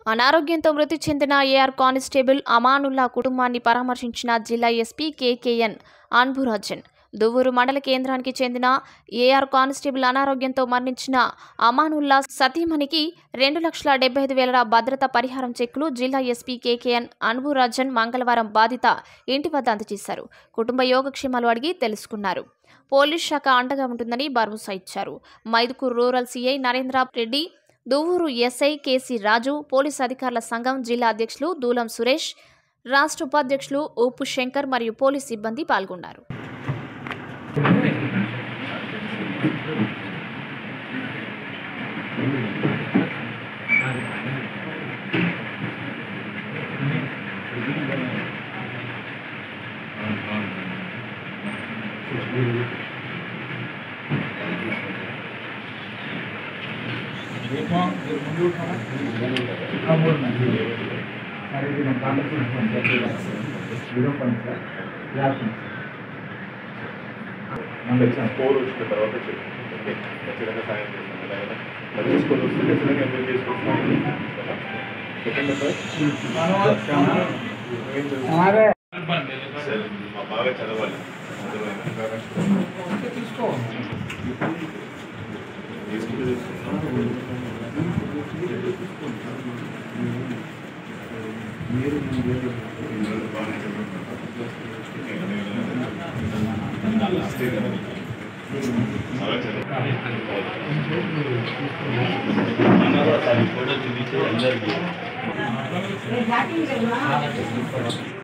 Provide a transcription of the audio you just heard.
అనారోగ్యంతో మృతి చెందిన ఏఆర్ కానిస్టేబుల్ అమానుల్లా కుటుంబాన్ని పరామర్శించిన జిల్లా ఎస్పీ కేకేఎన్ అన్బురాజన్ దువ్వూరు మండల కేంద్రానికి చెందిన ఏఆర్ కానిస్టేబుల్ అనారోగ్యంతో మరణించిన అమానుల్లా సతీమణికి రెండు లక్షల డెబ్బై ఐదు వేల భద్రత పరిహారం చెక్కులు జిల్లా ఎస్పీ కేకేఎన్ అన్బురాజన్ మంగళవారం బాధిత ఇంటి వద్ద అందజేశారు కుటుంబ యోగక్షేమాలు అడిగి తెలుసుకున్నారు పోలీస్ శాఖ అండగా ఉంటుందని భరోసా ఇచ్చారు Mydukur rural CI Narendra Reddy Duvvur SI KC Raju police అధికారుల సంఘం జిల్లా అధ్యక్షులు దూలం సురేష్ రాష్ట్ర ఉపాధ్యక్షులు ఉప్పు శంకర్ మరియు పోలీస్ సిబ్బంది పాల్గొన్నారు ఫోర్ వచ్చిన తర్వాత చెప్పు ఓకే ఖచ్చితంగా సాయం చేస్తాను ఎలాగైనా మరి తీసుకొని వస్తే ఖచ్చితంగా ఎంజాయ్ చేసుకుంటున్నాను సెకండ్ సార్ మా బాగా చదవాలి తీసుకుంటే బాగా చదవాలి ఫోటో చూపించి అందరికీ